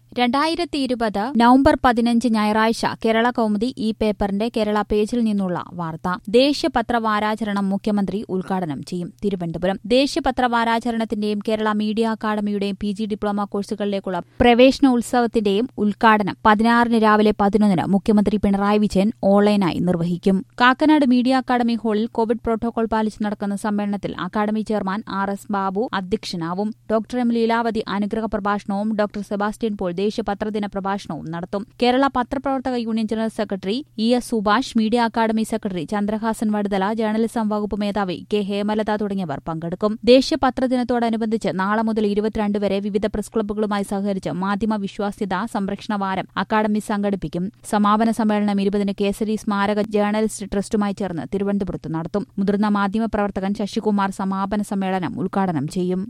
രണ്ടായിരത്തി ഇരുപത് നവംബർ പതിനഞ്ച് ഞായറാഴ്ച കേരള കൗമുദി ഈ പേപ്പറിന്റെ കേരള പേജിൽ നിന്നുള്ള വാർത്ത ദേശീയപത്ര വാരാചരണം മുഖ്യമന്ത്രി ഉദ്ഘാടനം ചെയ്യും തിരുവനന്തപുരം ദേശീയപത്ര വാരാചരണത്തിന്റെയും കേരള മീഡിയ അക്കാദമിയുടെയും പി ജി ഡിപ്ലോമ കോഴ്സുകളിലേക്കുള്ള പ്രവേശന ഉത്സവത്തിന്റെയും ഉദ്ഘാടനം പതിനാറിന് രാവിലെ പതിനൊന്നിന് മുഖ്യമന്ത്രി പിണറായി വിജയൻ ഓൺലൈനായി നിർവഹിക്കും കാക്കനാട് മീഡിയ അക്കാദമി ഹാളിൽ കോവിഡ് പ്രോട്ടോകോൾ പാലിച്ച് നടക്കുന്ന സമ്മേളനത്തിൽ academy chairman R S Babu അധ്യക്ഷനാവും ഡോക്ടർ എം ലീലാവതി അനുഗ്രഹ പ്രഭാഷണവും ഡോക്ടർ സെബാസ്റ്റ്യൻ പോൾ ദേശീയ പത്രദിന പ്രഭാഷണവും നടത്തും കേരള പത്രപ്രവർത്തക union general secretary E S Subhash media academy secretary Chandrahasan Vaduthala journalism വകുപ്പ് മേധാവി കെ ഹേമലത തുടങ്ങിയവർ പങ്കെടുക്കും ദേശീയ പത്രദിനത്തോടനുബന്ധിച്ച് നാളെ മുതൽ ഇരുപത്തിരണ്ട് വരെ വിവിധ പ്രസ് ക്ലബ്ബുകളുമായി സഹകരിച്ച് മാധ്യമ വിശ്വാസ്യത സംരക്ഷണ വാരം അക്കാദമി സംഘടിപ്പിക്കും സമാപന സമ്മേളനം ഇരുപതിന് കേസരി സ്മാരക ജേർണലിസ്റ്റ് ട്രസ്റ്റുമായി ചേർന്ന് തിരുവനന്തപുരത്ത് നടത്തും മുതിർന്ന മാധ്യമ പ്രവർത്തകൻ ശശികുമാർ സമാപന സമ്മേളനം ഉദ്ഘാടനം ചെയ്യും